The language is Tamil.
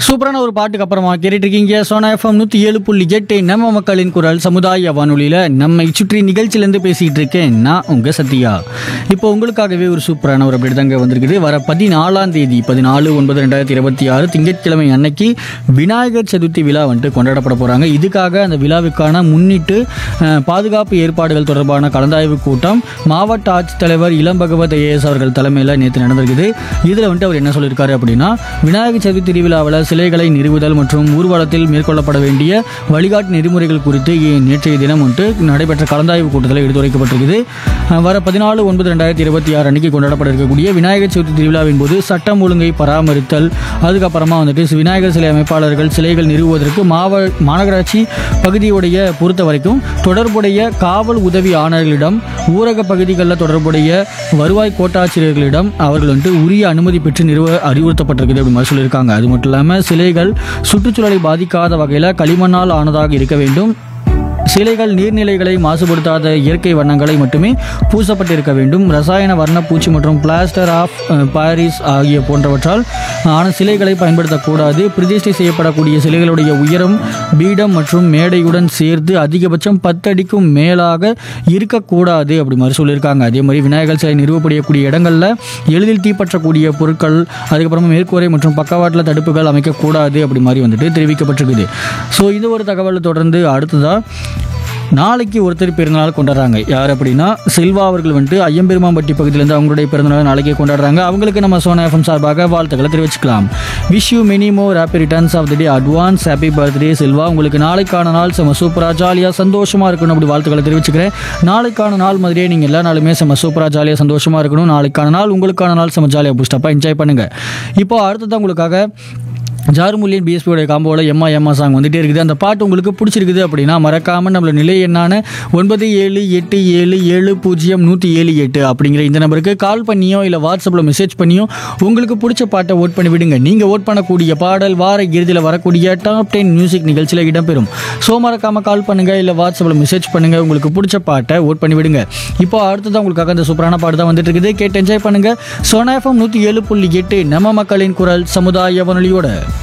சூப்பரான ஒரு பாட்டுக்கு அப்புறமா கேட்டுட்டு இருக்கீங்க சோனா எஃப்எம் நூற்றி ஏழு புள்ளி எட்டு நம்ம மக்களின் குரல் சமுதாய வானொலியில் நம்மை சுற்றி நிகழ்ச்சியிலேருந்து பேசிக்கிட்டு இருக்கேன் நான் உங்கள் சத்யா இப்போ உங்களுக்காகவே ஒரு சூப்பரான ஒரு அப்படி தாங்க வந்திருக்குது வர பதினாலாம் தேதி பதினாலு ஒன்பது ரெண்டாயிரத்தி இருபத்தி ஆறு திங்கட்கிழமை அன்னைக்கு விநாயகர் சதுர்த்தி விழா வந்துட்டு கொண்டாடப்பட போகிறாங்க இதுக்காக அந்த விழாவுக்கான முன்னிட்டு அஹ், பாதுகாப்பு ஏற்பாடுகள் தொடர்பான கலந்தாய்வு கூட்டம் மாவட்ட ஆட்சித்தலைவர் இளம் பகவத் ஐஏஎஸ் அவர்கள் தலைமையில் நேற்று நடந்திருக்குது இதில் வந்துட்டு அவர் என்ன சொல்லியிருக்காரு அப்படின்னா விநாயகர் சதுர்த்தி திருவிழாவில் சிலைகளை நிறுவுதல் மற்றும் ஊர்வலத்தில் மேற்கொள்ளப்பட வேண்டிய வழிகாட்டு நெறிமுறைகள் குறித்து இ- நேற்றைய தினம் வந்துட்டு நடைபெற்ற கலந்தாய்வு கூட்டத்தில் எடுத்துரைக்கப்பட்டிருக்குது அஹ் வர பதினாலு ஒன்பது ரெண்டாயிரத்தி இருபத்தி ஆறு அன்னைக்கு கொண்டாடப்பட இருக்கக்கூடிய விநாயகர் சதுர்த்தி திருவிழாவின் போது சட்டம் ஒழுங்கை பராமரித்தல் அதுக்கப்புறமா வந்துட்டு விநாயகர் சிலை அமைப்பாளர்கள் சிலைகள் நிறுவுவதற்கு மாவ மாநகராட்சி பகுதியுடைய பொறுத்த வரைக்கும் தொடர்புடைய காவல் உதவி ஆணையர்களிடம் ஊரக பகுதிகளில் தொடர்புடைய வருவாய் கோட்டாட்சியர்களிடம் அவர்கள் வந்துட்டு உரிய அனுமதி பெற்று நிறுவ அறிவுறுத்தப்பட்டிருக்குது அப்படி மாதிரி சொல்லியிருக்காங்க அது மட்டும் இல்லாமல் சிலைகள் சுற்றுச்சூழலை பாதிக்காத வகையில் களிமண்ணால் ஆனதாக இருக்க வேண்டும் சிலைகள் நீர்நிலைகளை மாசுபடுத்தாத இயற்கை வண்ணங்களை மட்டுமே பூசப்பட்டிருக்க வேண்டும் ரசாயன வர்ணப்பூச்சி மற்றும் பிளாஸ்டர் ஆஃப் அஹ், பாரிஸ் ஆகிய போன்றவற்றால் ஆன சிலைகளை பயன்படுத்தக்கூடாது பிரதிஷ்டை செய்யப்படக்கூடிய சிலைகளுடைய உயரம் பீடம் மற்றும் மேடையுடன் சேர்த்து அதிகபட்சம் பத்து அடிக்கும் மேலாக இருக்கக்கூடாது அப்படி மாதிரி சொல்லியிருக்காங்க அதே மாதிரி விநாயகர் சிலை நிறுவப்படக்கூடிய இடங்களில் எளிதில் தீப்பற்றக்கூடிய பொருட்கள் அதுக்கப்புறமா மேற்கூரை மற்றும் பக்கவாட்டில் தடுப்புகள் அமைக்கக்கூடாது அப்படி மாதிரி வந்துட்டு தெரிவிக்கப்பட்டிருக்குது ஸோ இது ஒரு தகவலை தொடர்ந்து அடுத்ததாக நாளைக்கு ஒருத்தர் பிறந்தநாள் கொண்டாடுறாங்க யார் அப்படின்னா செல்வா அவர்கள் வந்துட்டு ஐயம்பெருமாம்பட்டி பகுதியிலேருந்து அவங்களுடைய பிறந்தநாள் நாளைக்கே கொண்டாடுறாங்க அவங்களுக்கு நம்ம சோனா எஃப்எம் சார்பாக வாழ்த்துக்களை தெரிவிச்சுக்கலாம் wish you many more happy returns of the day advance happy birthday Selva உங்களுக்கு நாளைக்கான நாள் செம சூப்பராக ஜாலியாக சந்தோஷமாக இருக்கணும் அப்படி வாழ்த்துக்களை தெரிவிச்சுக்கிறேன் நாளைக்கான நாள் மாதிரியே நீங்கள் எல்லா நாளுமே செம சூப்பராக ஜாலியாக சந்தோஷமாக இருக்கணும் நாளைக்கான நாள் உங்களுக்கான நாள் செம ஜாலியாக புஷ்டப்பாக என்ஜாய் பண்ணுங்கள் இப்போ அடுத்ததான் உங்களுக்காக ஜாருமுல்லியன் பிஎஸ்பியோடைய காம்போவில் எம்மா எம்மா சாங் வந்துட்டே இருக்குது அந்த பாட்டு உங்களுக்கு பிடிச்சிருக்குது அப்படின்னா மறக்காமல் நம்மளோட நிலை எண்ணான ஒன்பது ஏழு எட்டு ஏழு ஏழு பூஜ்ஜியம் நூற்றி ஏழு எட்டு அப்படிங்கிற இந்த நம்பருக்கு கால் பண்ணியோ இல்லை வாட்ஸ்அப்பில் மெசேஜ் பண்ணியோ உங்களுக்கு பிடிச்ச பாட்டை ஓட் பண்ணி விடுங்க நீங்கள் ஓட் பண்ணக்கூடிய பாடல் வார இறுதியில் வரக்கூடிய டாப் டென் மியூசிக் நிகழ்ச்சியில் இடம்பெறும் ஸோ மறக்காமல் கால் பண்ணுங்கள் இல்லை வாட்ஸ்அப்பில் மெசேஜ் பண்ணுங்கள் உங்களுக்கு பிடிச்ச பாட்டை ஓட் பண்ணி விடுங்க இப்போ அடுத்ததான் உங்களுக்காக அந்த சூப்பரான பாட்டு தான் வந்துட்டு இருக்குது கேட்டு என்ஜாய் பண்ணுங்கள் சோனா எஃப்எம் நூற்றி ஏழு புள்ளி எட்டு நம்ம மக்களின் குரல் சமுதாய வானொலியோட